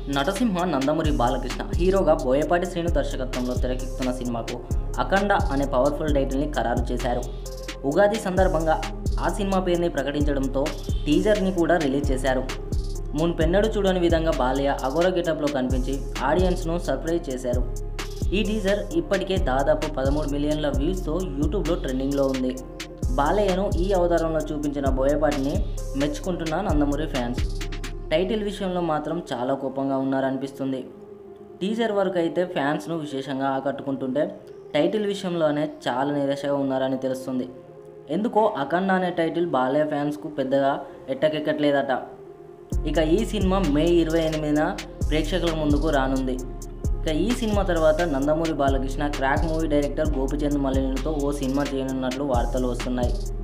నటసింహ నందమూరి బాలకృష్ణ హీరోగా బోయపాటి శ్రీను దర్శకత్వంలో తెరకెక్కుతున్న సినిమాకు అఖండ అనే పవర్ఫుల్ టైటిల్ని ఖరారు చేశారు ఉగాది సందర్భంగా ఆ సినిమా పేరుని ప్రకటించడంతో టీజర్ని కూడా రిలీజ్ చేశారు మున్పెన్నడు చూడని విధంగా బాలయ్య అఘోర గెటప్లో కనిపించి ఆడియన్స్ను సర్ప్రైజ్ చేశారు ఈ టీజర్ ఇప్పటికే దాదాపు పదమూడు మిలియన్ల వ్యూస్తో యూట్యూబ్లో ట్రెండింగ్లో ఉంది బాలయ్యను ఈ అవతారంలో చూపించిన బోయపాటిని మెచ్చుకుంటున్న నందమూరి ఫ్యాన్స్ టైటిల్ విషయంలో మాత్రం చాలా కోపంగా ఉన్నారనిపిస్తుంది టీజర్ వరకు అయితే ఫ్యాన్స్ను విశేషంగా ఆకట్టుకుంటుంటే టైటిల్ విషయంలోనే చాలా నిరాశగా ఉన్నారని తెలుస్తుంది ఎందుకో అఖండ అనే టైటిల్ బాలయ్య ఫ్యాన్స్కు పెద్దగా ఎట్టకెక్కట్లేదట ఇక ఈ సినిమా మే ఇరవై ఎనిమిదిన ప్రేక్షకుల ముందుకు రానుంది ఇక ఈ సినిమా తర్వాత Nandamuri Balakrishna crack movie director Gopichand మల్లినితో ఓ సినిమా చేయనున్నట్లు వార్తలు వస్తున్నాయి